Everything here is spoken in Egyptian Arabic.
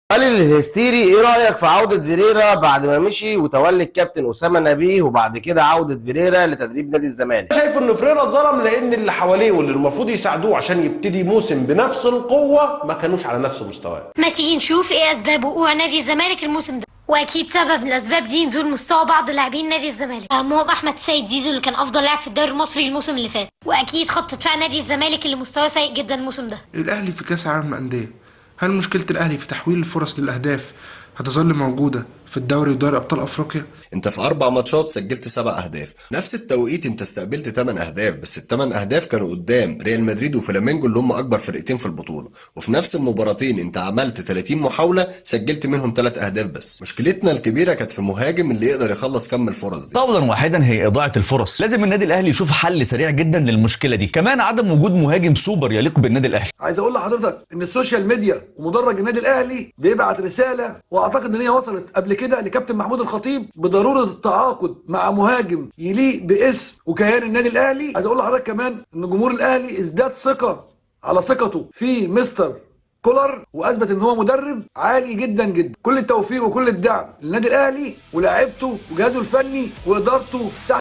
خالد الهستيري ايه رايك في عوده فيريرا بعد ما مشي وتولي الكابتن اسامه نبيه وبعد كده عوده فيريرا لتدريب نادي الزمالك شايف ان فريرا اتظلم لان اللي حواليه واللي المفروض يساعدوه عشان يبتدي موسم بنفس القوه ما كانوش على نفس مستواه ما تيجي نشوف ايه اسباب وقوع نادي الزمالك الموسم ده واكيد سبب من الاسباب دي نزول مستوى بعض لاعبين نادي الزمالك اهمهم احمد سيد زيزو اللي كان افضل لاعب في الدوري المصري الموسم اللي فات واكيد خط دفاع نادي الزمالك اللي مستواه سيء جدا الموسم ده الأهلي في كأس العالم للأندية هل مشكلة الأهلي في تحويل الفرص للأهداف هتظل موجودة في الدوري ودوري أبطال أفريقيا؟ انت في اربع ماتشات سجلت سبع اهداف نفس التوقيت انت استقبلت 8 اهداف بس الثمان اهداف كانوا قدام ريال مدريد وفلامينجو اللي هم اكبر فرقتين في البطوله وفي نفس المباراتين انت عملت 30 محاوله سجلت منهم 3 اهداف بس مشكلتنا الكبيره كانت في مهاجم اللي يقدر يخلص كم الفرص دي قولا واحدا هي اضاعه الفرص لازم النادي الاهلي يشوف حل سريع جدا للمشكله دي كمان عدم وجود مهاجم سوبر يليق بالنادي الاهلي عايز اقول لحضرتك ان السوشيال ميديا ومدرج النادي الاهلي بيبعت رساله واعتقد ان هي وصلت قبل كده لكابتن محمود الخطيب بضروره التعاقد مع مهاجم يليق باسم وكيان النادي الاهلي عايز اقول لحضرتك كمان ان جمهور الاهلي ازداد ثقه على ثقته في مستر كولر واثبت ان هو مدرب عالي جدا جدا كل التوفيق وكل الدعم للنادي الاهلي ولاعيبته وجهازه الفني وادارته تحت